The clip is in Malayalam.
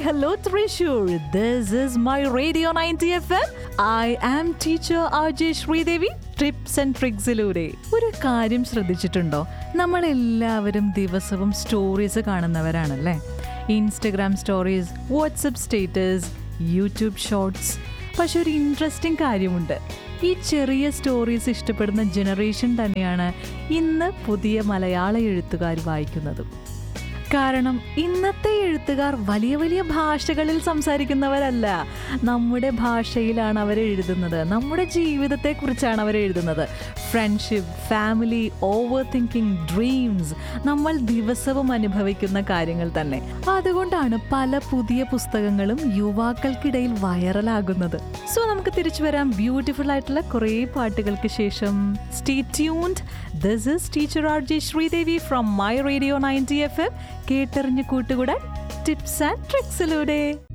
hello Trishur. This is my Radio 90 FM. I am teacher RJ Sreedevi tips and ട്രിക്സിലൂടെ ഒരു കാര്യം ശ്രദ്ധിച്ചിട്ടുണ്ടോ നമ്മളെല്ലാവരും ദിവസവും സ്റ്റോറീസ് കാണുന്നവരാണല്ലേ Instagram stories WhatsApp status YouTube shorts പക്ഷെ ഒരു ഇൻട്രസ്റ്റിംഗ് കാര്യമുണ്ട് ഈ ചെറിയ സ്റ്റോറീസ് ഇഷ്ടപ്പെടുന്ന ജനറേഷൻ തന്നെയാണ് ഇന്ന് പുതിയ മലയാള എഴുത്തുകാർ വായിക്കുന്നതും കാരണം ഇന്നത്തെ എഴുത്തുകാർ വലിയ വലിയ ഭാഷകളിൽ സംസാരിക്കുന്നവരല്ല നമ്മുടെ ഭാഷയിലാണ് അവർ എഴുതുന്നത് നമ്മുടെ ജീവിതത്തെക്കുറിച്ചാണ് അവർ എഴുതുന്നത് friendship family over thinking dreams നമ്മൾ ദിവസവും അനുഭവിക്കുന്ന കാര്യങ്ങൾ തന്നെ അതുകൊണ്ടാണ് പല പുതിയ പുസ്തകങ്ങളും യുവാക്കൾക്കിടയിൽ വൈറലാകുന്നത് സോ നമുക്ക് തിരിച്ചു വരാം ബ്യൂട്ടിഫുൾ ആയിട്ടുള്ള കുറേ പാട്ടുകൾക്ക് ശേഷം stay tuned this is teacher R J Sreedevi from my radio ninety F M കേട്ടറിഞ്ഞ് കൂട്ടുകൂടാൻ ടിപ്സ് ആൻഡ് ട്രിക്സിലൂടെ